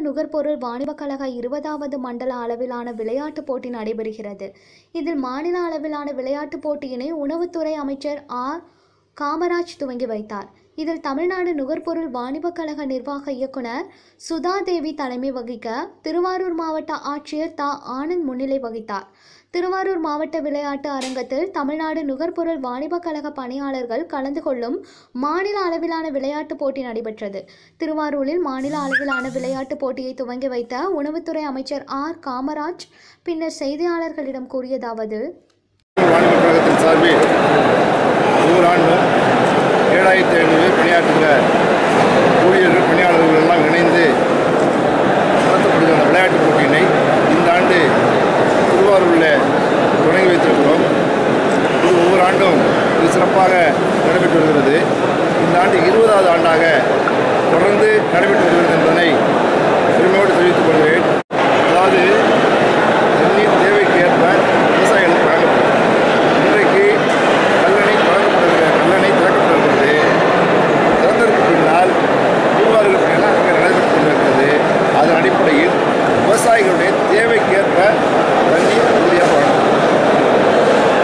நுகர்பொருள் வாணிபக் கழக இருபதாவது மண்டல அளவிலான விளையாட்டுப் போட்டி நடைபெறுகிறது இதில் மாநில அளவிலான விளையாட்டுப் போட்டியினை உணவுத்துறை அமைச்சர் ஆர் காமராஜ் துவங்கி வைத்தார் இதில் தமிழ்நாடு நுகர்பொருள் வாணிபக் கழக நிர்வாக இயக்குனர் சுதா தேவி தலைமை வகிக்க திருவாரூர் மாவட்ட ஆட்சியர் தா ஆனந்த் முன்னிலை வகித்தார் திருவாரூர் மாவட்ட விளையாட்டு அரங்கத்தில் தமிழ்நாடு நுகர்பொருள் வாணிபக் கழக பணியாளர்கள் கலந்து கொள்ளும் மாநில அளவிலான விளையாட்டுப் போட்டி நடைபெற்றது திருவாரூரில் மாநில அளவிலான விளையாட்டுப் போட்டியை துவங்கி வைத்த உணவுத்துறை அமைச்சர் ஆர் காமராஜ் பின்னர் செய்தியாளர்களிடம் கூறியதாவது வாணிப கழகத்தின் சார்பில் ஒவ்வொரு ஆண்டும் ஏழாயிரத்தி ஐநூறு பணியாற்றுகிற ஊழியர்கள் பணியாளர்கள் எல்லாம் இணைந்து நடத்தப்படுகிற அந்த விளையாட்டுப் போட்டியினை இந்த ஆண்டு திருவாரூரில் தொடங்கி வைத்திருக்கிறோம் இது ஒவ்வொரு ஆண்டும் இது சிறப்பாக நடைபெற்று வருகிறது இந்த ஆண்டு இருபதாவது ஆண்டாக தொடர்ந்து நடைபெற்று வருகிறது என்பதனை பெருமையோடு தெரிவித்துக் கொள்கிறேன் அதாவது தண்ணீர் தேவைக்கு ஏற்ப விவசாயிகளுக்கு வழங்கப்படும் இன்றைக்கு கல்லணை திறக்கப்படுகிற கல்லணை திறக்கப்படுகிறது திறந்ததற்கு பின்னால் திருவாரூர் பயணம் அங்கே நடைபெற்று கொண்டிருக்கிறது அதன் அடிப்படையில் விவசாயிகளுடைய தேவைக்கேற்ப தண்ணீர் உறுதியாக வழங்கப்படும்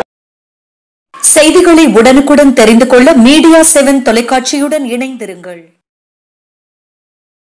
செய்திகளை உடனுக்குடன் தெரிந்து கொள்ள மீடியா செவன் தொலைக்காட்சியுடன் இணைந்திருங்கள்